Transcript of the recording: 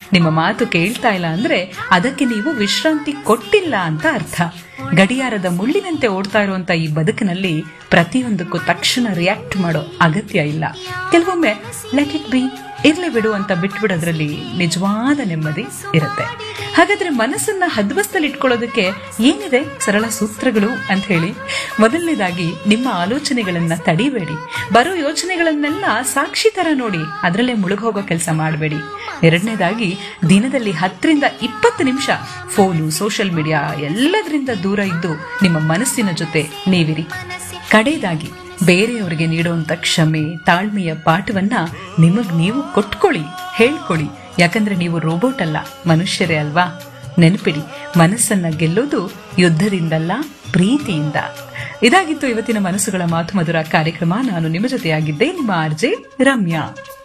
ನಿಮ್ಮ ಮಾತು ಕೇಳ್ತಾ ಇಲ್ಲ ಅಂದ್ರೆ ಅದಕ್ಕೆ ನೀವು ವಿಶ್ರಾಂತಿ ಕೊಟ್ಟಿಲ್ಲ ಅಂತ ಅರ್ಥ ಗಡಿಯಾರದ ಮುಳ್ಳಿನಂತೆ ಓಡ್ತಾ ಇರುವಂತ ಈ ಬದುಕಿನಲ್ಲಿ ಪ್ರತಿಯೊಂದಕ್ಕೂ ತಕ್ಷಣ ರಿಯಾಕ್ಟ್ ಮಾಡೋ ಅಗತ್ಯ ಇಲ್ಲ ಕೆಲವೊಮ್ಮೆ ಲೆಟ್ ಇಟ್ ಬಿ ಇರ್ಲಿ ಬಿಡು ಅಂತ ಬಿಟ್ಬಿಡೋದ್ರಲ್ಲಿ ನಿಜವಾದ ನೆಮ್ಮದಿ ಇರುತ್ತೆ ಹಾಗಾದ್ರೆ ಮನಸ್ಸನ್ನ ಹದ್ವಸ್ತಲ್ಲಿ ಇಟ್ಕೊಳ್ಳೋದಕ್ಕೆ ಏನಿದೆ ಸರಳ ಸೂತ್ರಗಳು ಅಂತ ಹೇಳಿ ಮೊದಲನೇದಾಗಿ ನಿಮ್ಮ ಆಲೋಚನೆಗಳನ್ನ ತಡಿಬೇಡಿ ಬರೋ ಯೋಚನೆಗಳನ್ನೆಲ್ಲ ಸಾಕ್ಷಿ ತರ ನೋಡಿ ಅದರಲ್ಲೇ ಮುಳುಗೋಗೋ ಕೆಲಸ ಮಾಡಬೇಡಿ ಎರಡನೇದಾಗಿ ದಿನದಲ್ಲಿ ಹತ್ತರಿಂದ ಇಪ್ಪತ್ತು ನಿಮಿಷ ಫೋನು ಸೋಷಿಯಲ್ ಮೀಡಿಯಾ ಎಲ್ಲದರಿಂದ ದೂರ ಇದ್ದು ನಿಮ್ಮ ಮನಸ್ಸಿನ ಜೊತೆ ನೀವಿರಿ ಕಡೆಯದಾಗಿ ಬೇರೆಯವರಿಗೆ ನೀಡುವಂತ ಕ್ಷಮೆ ತಾಳ್ಮೆಯ ಪಾಠವನ್ನ ನಿಮಗ್ ನೀವು ಕೊಟ್ಕೊಳ್ಳಿ ಹೇಳ್ಕೊಳ್ಳಿ ಯಾಕಂದ್ರೆ ನೀವು ರೋಬೋಟ್ ಅಲ್ಲ ಮನುಷ್ಯರೇ ಅಲ್ವಾ ನೆನಪಿಡಿ ಮನಸ್ಸನ್ನ ಗೆಲ್ಲೋದು ಯುದ್ಧದಿಂದಲ್ಲ ಪ್ರೀತಿಯಿಂದ ಇದಾಗಿತ್ತು ಇವತ್ತಿನ ಮನಸ್ಸುಗಳ ಮಾತು ಮಧುರ ಕಾರ್ಯಕ್ರಮ ನಾನು ನಿಮ್ಮ ಜೊತೆಯಾಗಿದ್ದೆ ನಿಮ್ಮ ಆರ್ಜೆ ರಮ್ಯಾ